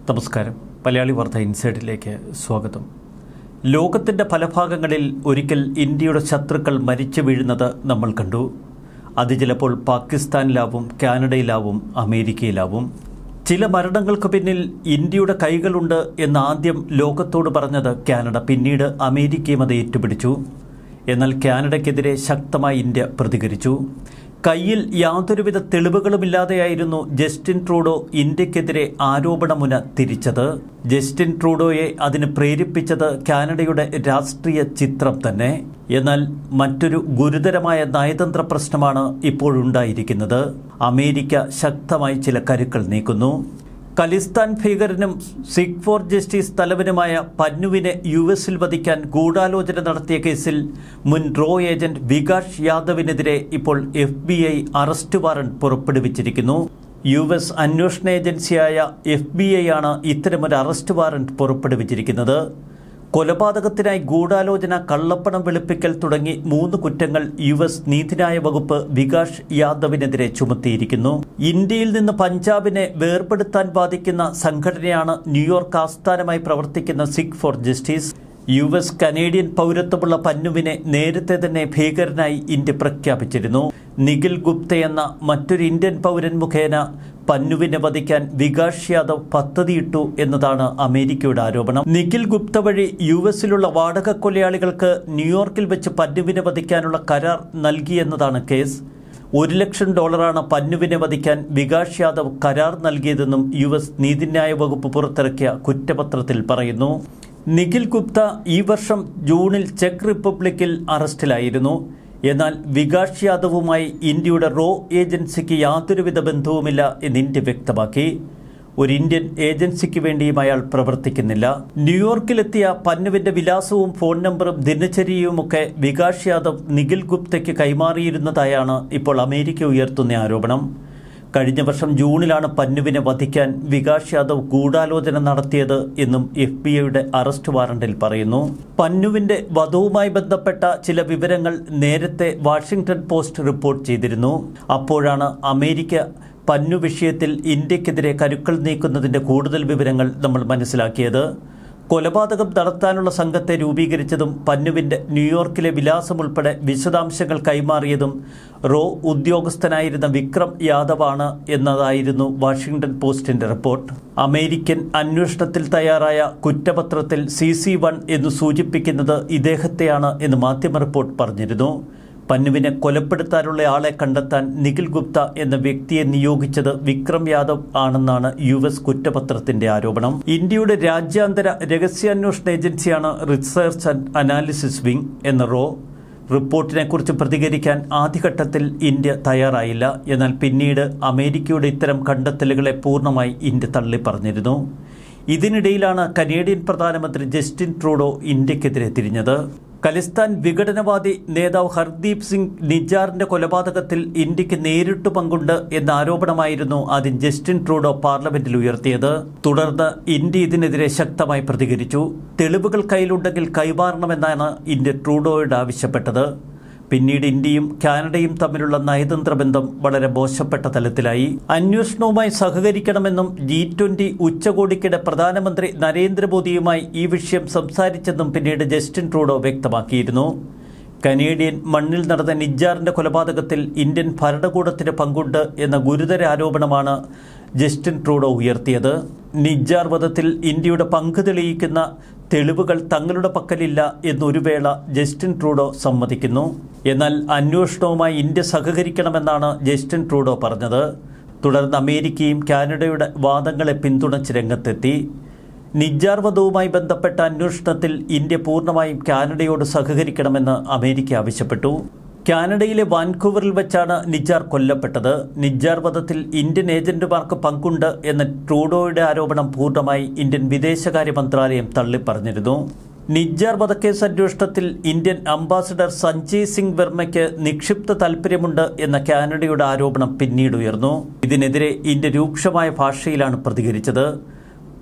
നമസ്കാരം മലയാളി വാർത്ത ഇൻസൈഡിലേക്ക് സ്വാഗതം ലോകത്തിൻ്റെ പല ഭാഗങ്ങളിൽ ഒരിക്കൽ ഇന്ത്യയുടെ ശത്രുക്കൾ മരിച്ചു വീഴുന്നത് നമ്മൾ കണ്ടു അത് ചിലപ്പോൾ പാകിസ്ഥാനിലാവും കാനഡയിലാവും അമേരിക്കയിലാവും ചില മരണങ്ങൾക്ക് പിന്നിൽ ഇന്ത്യയുടെ കൈകളുണ്ട് എന്ന് ആദ്യം ലോകത്തോട് പറഞ്ഞത് കാനഡ പിന്നീട് അമേരിക്കയും അത് ഏറ്റുപിടിച്ചു എന്നാൽ കാനഡയ്ക്കെതിരെ ശക്തമായി ഇന്ത്യ പ്രതികരിച്ചു കയ്യിൽ യാതൊരുവിധ തെളിവുകളുമില്ലാതെയായിരുന്നു ജസ്റ്റിൻ ട്രൂഡോ ഇന്ത്യക്കെതിരെ ആരോപണമുന തിരിച്ചത് ജസ്റ്റിൻ ട്രൂഡോയെ അതിന് പ്രേരിപ്പിച്ചത് കാനഡയുടെ രാഷ്ട്രീയ ചിത്രം തന്നെ എന്നാൽ മറ്റൊരു ഗുരുതരമായ നയതന്ത്ര പ്രശ്നമാണ് ഇപ്പോഴുണ്ടായിരിക്കുന്നത് അമേരിക്ക ശക്തമായി ചില കരുക്കൾ നീക്കുന്നു ഖലിസ്ഥാൻ ഭീകരനും സിഖ് ഫോർ ജസ്റ്റിസ് തലവനുമായ പന്നുവിനെ യു എസിൽ വധിക്കാൻ ഗൂഢാലോചന നടത്തിയ കേസിൽ മുൻ റോ ഏജന്റ് വികാഷ് യാദവിനെതിരെ ഇപ്പോൾ F B I arrest warrant പുറപ്പെടുവിച്ചിരിക്കുന്നു യു എസ് അന്വേഷണ ഏജൻസിയായ എഫ് ബി ഐ ആണ് ഇത്തരമൊരു അറസ്റ്റ് വാറണ്ട് പുറപ്പെടുവിച്ചിരിക്കുന്നത് കൊലപാതകത്തിനായി ഗൂഢാലോചന കള്ളപ്പണം വെളുപ്പിക്കൽ തുടങ്ങി മൂന്ന് കുറ്റങ്ങൾ യു എസ് നീതിന്യായ വകുപ്പ് വികാഷ് യാദവിനെതിരെ ചുമത്തിയിരിക്കുന്നു ഇന്ത്യയിൽ നിന്ന് പഞ്ചാബിനെ വേർപെടുത്താൻ ബാധിക്കുന്ന സംഘടനയാണ് ന്യൂയോർക്ക് ആസ്ഥാനമായി പ്രവർത്തിക്കുന്ന Sikh for justice U S Canadian പൗരത്വമുള്ള പന്നുവിനെ നേരത്തെ തന്നെ ഭീകരനായി ഇന്ത്യ പ്രഖ്യാപിച്ചിരുന്നു നിഖിൽ ഗുപ്ത എന്ന മറ്റൊരു ഇന്ത്യൻ പൗരൻ മുഖേന പന്നുവിനെ വധിക്കാൻ വികാഷ് യാദവ് പദ്ധതിയിട്ടു എന്നതാണ് അമേരിക്കയുടെ ആരോപണം നിഖിൽ ഗുപ്ത വഴി യു എസിലുള്ള വാടക കൊലയാളികൾക്ക് ന്യൂയോർക്കിൽ വെച്ച് പന്നുവിനെ വധിക്കാനുള്ള കരാർ നൽകിയെന്നതാണ് കേസ് ഒരു ലക്ഷം ഡോളറാണ് പന്നുവിനെ വധിക്കാൻ വികാഷ് യാദവ് കരാർ നൽകിയതെന്നും യു എസ് നീതിന്യായ വകുപ്പ് പുറത്തിറക്കിയ കുറ്റപത്രത്തിൽ പറയുന്നു നിഖിൽ ഗുപ്ത ഈ വർഷം ജൂണിൽ ചെക്ക് റിപ്പബ്ലിക്കിൽ അറസ്റ്റിലായിരുന്നു എന്നാൽ വികാഷ് യാദവുമായി ഇന്ത്യയുടെ റോ ഏജൻസിക്ക് യാതൊരുവിധ ബന്ധവുമില്ല എന്ന് ഇന്ത്യ വ്യക്തമാക്കി ഒരു ഇന്ത്യൻ ഏജൻസിക്ക് വേണ്ടിയും അയാൾ പ്രവർത്തിക്കുന്നില്ല ന്യൂയോർക്കിലെത്തിയ പന്നുവിന്റെ വിലാസവും ഫോൺ നമ്പറും ദിനചര്യയുമൊക്കെ വികാഷ് യാദവ് നിഖിൽ ഗുപ്തയ്ക്ക് കൈമാറിയിരുന്നതായാണ് ഇപ്പോൾ അമേരിക്ക ഉയർത്തുന്ന ആരോപണം കഴിഞ്ഞ വർഷം ജൂണിലാണ് പന്നുവിനെ വധിക്കാൻ വികാഷ് യാദവ് ഗൂഢാലോചന നടത്തിയത് എന്നും എഫ് ബി ഐയുടെ അറസ്റ്റ് വാറണ്ടിൽ പറയുന്നു പന്നുവിന്റെ വധവുമായി ബന്ധപ്പെട്ട ചില വിവരങ്ങൾ നേരത്തെ വാഷിംഗ്ടൺ പോസ്റ്റ് റിപ്പോർട്ട് ചെയ്തിരുന്നു അപ്പോഴാണ് അമേരിക്ക പന്നു വിഷയത്തിൽ ഇന്ത്യക്കെതിരെ കരുക്കൾ നീക്കുന്നതിന്റെ കൂടുതൽ വിവരങ്ങൾ നമ്മൾ മനസ്സിലാക്കിയത് കൊലപാതകം നടത്താനുള്ള സംഘത്തെ രൂപീകരിച്ചതും പന്നുവിന്റെ ന്യൂയോർക്കിലെ വിലാസം ഉൾപ്പെടെ വിശദാംശങ്ങൾ കൈമാറിയതും റോ ഉദ്യോഗസ്ഥനായിരുന്ന വിക്രം യാദവാണ് എന്നതായിരുന്നു വാഷിംഗ്ടൺ പോസ്റ്റിന്റെ റിപ്പോർട്ട് അമേരിക്കൻ അന്വേഷണത്തിൽ തയ്യാറായ കുറ്റപത്രത്തിൽ സി സി വൺ എന്ന് സൂചിപ്പിക്കുന്നത് ഇദ്ദേഹത്തെയാണ് എന്ന് മാധ്യമ റിപ്പോർട്ട് പറഞ്ഞിരുന്നു പന്നുവിനെ കൊലപ്പെടുത്താനുള്ള ആളെ കണ്ടെത്താൻ നിഖിൽ ഗുപ്ത എന്ന വ്യക്തിയെ നിയോഗിച്ചത് വിക്രം യാദവ് ആണെന്നാണ് യു എസ് കുറ്റപത്രത്തിന്റെ ആരോപണം ഇന്ത്യയുടെ രാജ്യാന്തര രഹസ്യാന്വേഷണ ഏജൻസിയാണ് റിസർച്ച് ആൻഡ് അനാലിസിസ് വിംഗ് എന്ന റോ റിപ്പോർട്ടിനെക്കുറിച്ച് പ്രതികരിക്കാൻ ആദ്യഘട്ടത്തിൽ ഇന്ത്യ തയ്യാറായില്ല എന്നാൽ പിന്നീട് അമേരിക്കയുടെ ഇത്തരം കണ്ടെത്തലുകളെ പൂർണ്ണമായി ഇന്ത്യ തള്ളിപ്പറഞ്ഞിരുന്നു ഇതിനിടയിലാണ് കനേഡിയൻ പ്രധാനമന്ത്രി ജസ്റ്റിൻ ട്രൂഡോ ഇന്ത്യക്കെതിരെ തിരിഞ്ഞത് ഖലിസ്ഥാൻ വിഘടനവാദി നേതാവ് ഹർദീപ് സിംഗ് നിജാറിന്റെ കൊലപാതകത്തിൽ ഇന്ത്യക്ക് നേരിട്ട് പങ്കുണ്ട് എന്ന ആരോപണമായിരുന്നു ആദ്യം ജസ്റ്റിൻ ട്രൂഡോ പാർലമെന്റിൽ ഉയർത്തിയത് തുടർന്ന് ഇന്ത്യ ഇതിനെതിരെ ശക്തമായി പ്രതികരിച്ചു തെളിവുകൾ കയ്യിലുണ്ടെങ്കിൽ കൈമാറണമെന്നാണ് ഇന്ത്യ ട്രൂഡോയോട് ആവശ്യപ്പെട്ടത് പിന്നീട് ഇന്ത്യയും കാനഡയും തമ്മിലുള്ള നയതന്ത്ര ബന്ധം വളരെ മോശപ്പെട്ട തലത്തിലായി അന്വേഷണവുമായി സഹകരിക്കണമെന്നും ജി ട്വന്റി ഉച്ചകോടിക്കിടെ പ്രധാനമന്ത്രി നരേന്ദ്രമോദിയുമായി ഈ വിഷയം സംസാരിച്ചെന്നും പിന്നീട് ജസ്റ്റിൻ ട്രൂഡോ വ്യക്തമാക്കിയിരുന്നു കനേഡിയൻ മണ്ണിൽ നടന്ന നിജാറിന്റെ കൊലപാതകത്തിൽ ഇന്ത്യൻ ഭരണകൂടത്തിന് പങ്കുണ്ട് എന്ന ഗുരുതര ആരോപണമാണ് ജസ്റ്റിൻ ട്രൂഡോ ഉയർത്തിയത് നിജാർ വധത്തിൽ ഇന്ത്യയുടെ പങ്ക് തെളിയിക്കുന്ന തെളിവുകൾ തങ്ങളുടെ പക്കലില്ല എന്നൊരു വേള ജസ്റ്റിൻ ട്രൂഡോ സമ്മതിക്കുന്നു എന്നാൽ അന്വേഷണവുമായി ഇന്ത്യ സഹകരിക്കണമെന്നാണ് ജസ്റ്റിൻ ട്രൂഡോ പറഞ്ഞത് തുടർന്ന് അമേരിക്കയും കാനഡയുടെ വാദങ്ങളെ പിന്തുണച്ച് രംഗത്തെത്തി നിജാർ വധവുമായി ബന്ധപ്പെട്ട അന്വേഷണത്തിൽ ഇന്ത്യ പൂർണ്ണമായും കാനഡയോട് സഹകരിക്കണമെന്ന് അമേരിക്ക ആവശ്യപ്പെട്ടു കാനഡയിലെ വാൻകൂവറിൽ വെച്ചാണ് നിജാർ കൊല്ലപ്പെട്ടത് നിജാർ വധത്തിൽ ഇന്ത്യൻ ഏജന്റുമാർക്ക് പങ്കുണ്ട് എന്ന ട്രൂഡോയുടെ ആരോപണം പൂർണ്ണമായി ഇന്ത്യൻ വിദേശകാര്യ മന്ത്രാലയം തള്ളിപ്പറഞ്ഞിരുന്നു നിജാർ വധക്കേസ് അന്വേഷണത്തിൽ ഇന്ത്യൻ അംബാസഡർ സഞ്ജയ് സിംഗ് വർമ്മയ്ക്ക് നിക്ഷിപ്ത താൽപ്പര്യമുണ്ട് എന്ന കാനഡയുടെ ആരോപണം പിന്നീട് ഉയർന്നു ഇതിനെതിരെ ഇന്ത്യ രൂക്ഷമായ ഭാഷയിലാണ് പ്രതികരിച്ചത്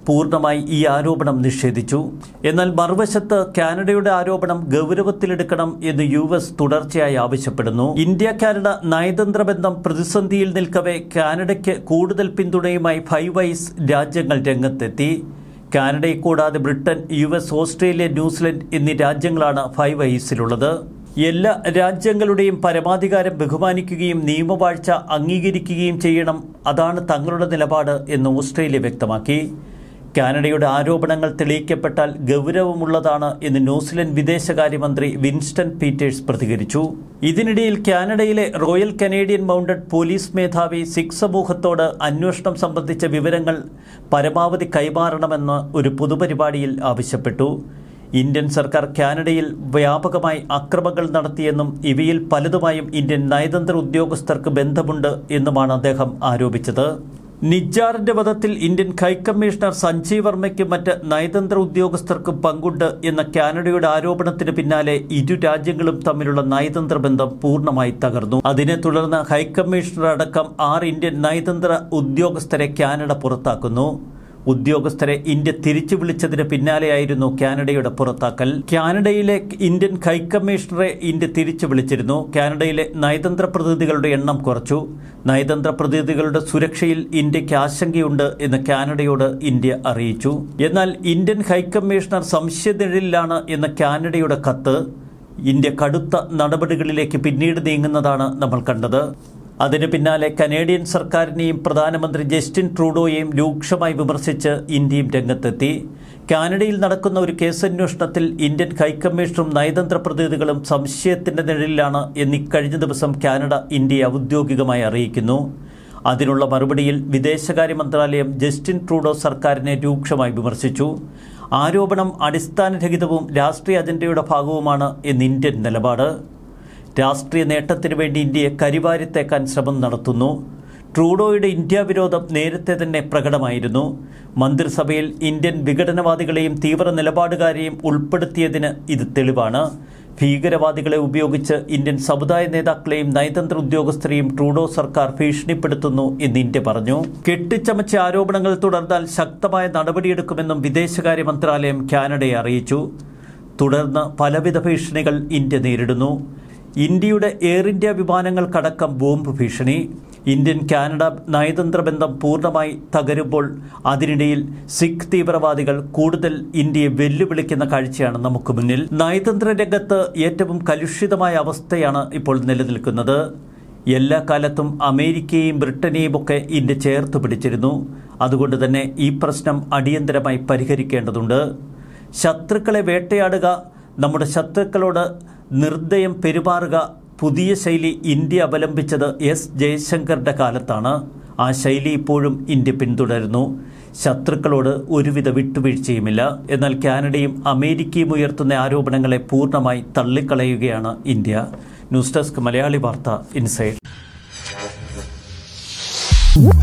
പൂർണ്ണമായി ഈ ആരോപണം നിഷേധിച്ചു എന്നാൽ മറുവശത്ത് കാനഡയുടെ ആരോപണം ഗൗരവത്തിലെടുക്കണം എന്ന് യു എസ് തുടർച്ചയായി ആവശ്യപ്പെടുന്നു ഇന്ത്യ കാനഡ നയതന്ത്ര ബന്ധം പ്രതിസന്ധിയിൽ നിൽക്കവെ കാനഡയ്ക്ക് കൂടുതൽ പിന്തുണയുമായി ഫൈവ് ഐസ് രാജ്യങ്ങൾ രംഗത്തെത്തി കാനഡയെ കൂടാതെ Britain U S Australia New Zealand എന്നീ രാജ്യങ്ങളാണ് ഫൈവ് ഐസിലുള്ളത് എല്ലാ രാജ്യങ്ങളുടെയും പരമാധികാരം ബഹുമാനിക്കുകയും നിയമവാഴ്ച അംഗീകരിക്കുകയും ചെയ്യണം അതാണ് തങ്ങളുടെ നിലപാട് എന്ന് ഓസ്ട്രേലിയ വ്യക്തമാക്കി കാനഡയുടെ ആരോപണങ്ങൾ തെളിയിക്കപ്പെട്ടാൽ ഗൗരവമുള്ളതാണ് എന്ന് ന്യൂസിലൻഡ് വിദേശകാര്യമന്ത്രി വിൻസ്റ്റൺ പീറ്റേഴ്സ് പ്രതികരിച്ചു ഇതിനിടയിൽ കാനഡയിലെ റോയൽ കനേഡിയൻ മൗണ്ടഡ് പോലീസ് മേധാവി സിഖ് സമൂഹത്തോട് അന്വേഷണം സംബന്ധിച്ച വിവരങ്ങൾ പരമാവധി കൈമാറണമെന്ന് ഒരു പൊതുപരിപാടിയിൽ ആവശ്യപ്പെട്ടു ഇന്ത്യൻ സർക്കാർ കാനഡയിൽ വ്യാപകമായി അക്രമങ്ങൾ നടത്തിയെന്നും ഇവയിൽ പലതുമായും ഇന്ത്യൻ നയതന്ത്ര ഉദ്യോഗസ്ഥർക്ക് ബന്ധമുണ്ട് എന്നുമാണ് അദ്ദേഹം ആരോപിച്ചത് നിജാറിന്റെ വധത്തിൽ ഇന്ത്യൻ ഹൈക്കമ്മീഷണർ സഞ്ജയ് വർമ്മയ്ക്കും മറ്റ് നയതന്ത്ര ഉദ്യോഗസ്ഥർക്കും പങ്കുണ്ട് എന്ന കാനഡയുടെ ആരോപണത്തിന് പിന്നാലെ ഇരു രാജ്യങ്ങളും തമ്മിലുള്ള നയതന്ത്ര ബന്ധം പൂർണ്ണമായി തകർന്നു അതിനെ തുടർന്ന് ഹൈക്കമ്മീഷണർ അടക്കം ആറ് ഇന്ത്യൻ നയതന്ത്ര ഉദ്യോഗസ്ഥരെ കാനഡ പുറത്താക്കുന്നു ഉദ്യോഗസ്ഥരെ ഇന്ത്യ തിരിച്ചു വിളിച്ചതിന് പിന്നാലെയായിരുന്നു കാനഡയുടെ പുറത്താക്കൽ കാനഡയിലെ ഇന്ത്യൻ ഹൈക്കമ്മീഷണറെ ഇന്ത്യ തിരിച്ചു വിളിച്ചിരുന്നു കാനഡയിലെ നയതന്ത്ര പ്രതിനിധികളുടെ എണ്ണം കുറച്ചു നയതന്ത്ര പ്രതിനിധികളുടെ സുരക്ഷയിൽ ഇന്ത്യക്ക് ആശങ്കയുണ്ട് എന്ന് കാനഡയോട് ഇന്ത്യ അറിയിച്ചു എന്നാൽ ഇന്ത്യൻ ഹൈക്കമ്മീഷണർ സംശയനിഴലിലാണ് എന്ന കാനഡയുടെ കത്ത് ഇന്ത്യ കടുത്ത നടപടികളിലേക്ക് പിന്നീട് നീങ്ങുന്നതാണ് നമ്മൾ കണ്ടത് അതിന് പിന്നാലെ കനേഡിയൻ സർക്കാരിനെയും പ്രധാനമന്ത്രി ജസ്റ്റിൻ ട്രൂഡോയെയും രൂക്ഷമായി വിമർശിച്ച് ഇന്ത്യയും രംഗത്തെത്തി കാനഡയിൽ നടക്കുന്ന ഒരു കേസന്വേഷണത്തിൽ ഇന്ത്യൻ ഹൈക്കമ്മീഷണറും നയതന്ത്ര പ്രതിനിധികളും സംശയത്തിന്റെ നിഴലിലാണ് എന്ന് കഴിഞ്ഞ ദിവസം കാനഡ ഇന്ത്യയെ ഔദ്യോഗികമായി അറിയിക്കുന്നു അതിനുള്ള മറുപടിയിൽ വിദേശകാര്യ മന്ത്രാലയം ജസ്റ്റിൻ ട്രൂഡോ സർക്കാരിനെ രൂക്ഷമായി വിമർശിച്ചു ആരോപണം അടിസ്ഥാനരഹിതവും രാഷ്ട്രീയ അജണ്ടയുടെ ഭാഗവുമാണ് എന്ന് ഇന്ത്യൻ നിലപാട് രാഷ്ട്രീയ നേട്ടത്തിനു വേണ്ടി ഇന്ത്യയെ കരിവാരിത്തേക്കാൻ ശ്രമം നടത്തുന്നു ട്രൂഡോയുടെ ഇന്ത്യ വിരോധം നേരത്തെ തന്നെ പ്രകടമായിരുന്നു മന്ത്രിസഭയിൽ ഇന്ത്യൻ വിഘടനവാദികളെയും തീവ്ര നിലപാടുകാരെയും ഉൾപ്പെടുത്തിയതിന് ഇത് തെളിവാണ് ഭീകരവാദികളെ ഉപയോഗിച്ച് ഇന്ത്യൻ സമുദായ നേതാക്കളെയും നയതന്ത്ര ഉദ്യോഗസ്ഥരെയും ട്രൂഡോ സർക്കാർ ഭീഷണിപ്പെടുത്തുന്നു എന്ന് ഇന്ത്യ പറഞ്ഞു കെട്ടിച്ചമച്ച ആരോപണങ്ങൾ തുടർന്നാൽ ശക്തമായ നടപടിയെടുക്കുമെന്നും വിദേശകാര്യ മന്ത്രാലയം കാനഡയെ അറിയിച്ചു തുടർന്ന് പലവിധ ഭീഷണികൾ ഇന്ത്യ നേരിടുന്നു ഇന്ത്യയുടെ എയർ ഇന്ത്യ വിമാനങ്ങൾക്കടക്കം ബോംബ് ഭീഷണി ഇന്ത്യൻ കാനഡ നയതന്ത്ര ബന്ധം പൂർണ്ണമായി തകരുമ്പോൾ അതിനിടയിൽ സിഖ് തീവ്രവാദികൾ കൂടുതൽ ഇന്ത്യയെ വെല്ലുവിളിക്കുന്ന കാഴ്ചയാണ് നമുക്ക് മുന്നിൽ നയതന്ത്ര രംഗത്ത് ഏറ്റവും കലുഷിതമായ അവസ്ഥയാണ് ഇപ്പോൾ നിലനിൽക്കുന്നത് എല്ലാ കാലത്തും അമേരിക്കയെയും ബ്രിട്ടനെയും ഒക്കെ ഇന്ത്യ ചേർത്ത് പിടിച്ചിരുന്നു അതുകൊണ്ട് തന്നെ ഈ പ്രശ്നം അടിയന്തരമായി പരിഹരിക്കേണ്ടതുണ്ട് ശത്രുക്കളെ വേട്ടയാടുക നമ്മുടെ ശത്രുക്കളോട് നിർദ്ദയം പെരുമാറുക പുതിയ ശൈലി ഇന്ത്യ അവലംബിച്ചത് എസ് ജയശങ്കറിന്റെ കാലത്താണ് ആ ശൈലി ഇപ്പോഴും ഇന്ത്യ പിന്തുടരുന്നു ശത്രുക്കളോട് ഒരുവിധ വിട്ടുവീഴ്ചയുമില്ല എന്നാൽ കാനഡയും അമേരിക്കയും ഉയർത്തുന്ന ആരോപണങ്ങളെ പൂർണ്ണമായി തള്ളിക്കളയുകയാണ് India news desk Malayali Vartha inside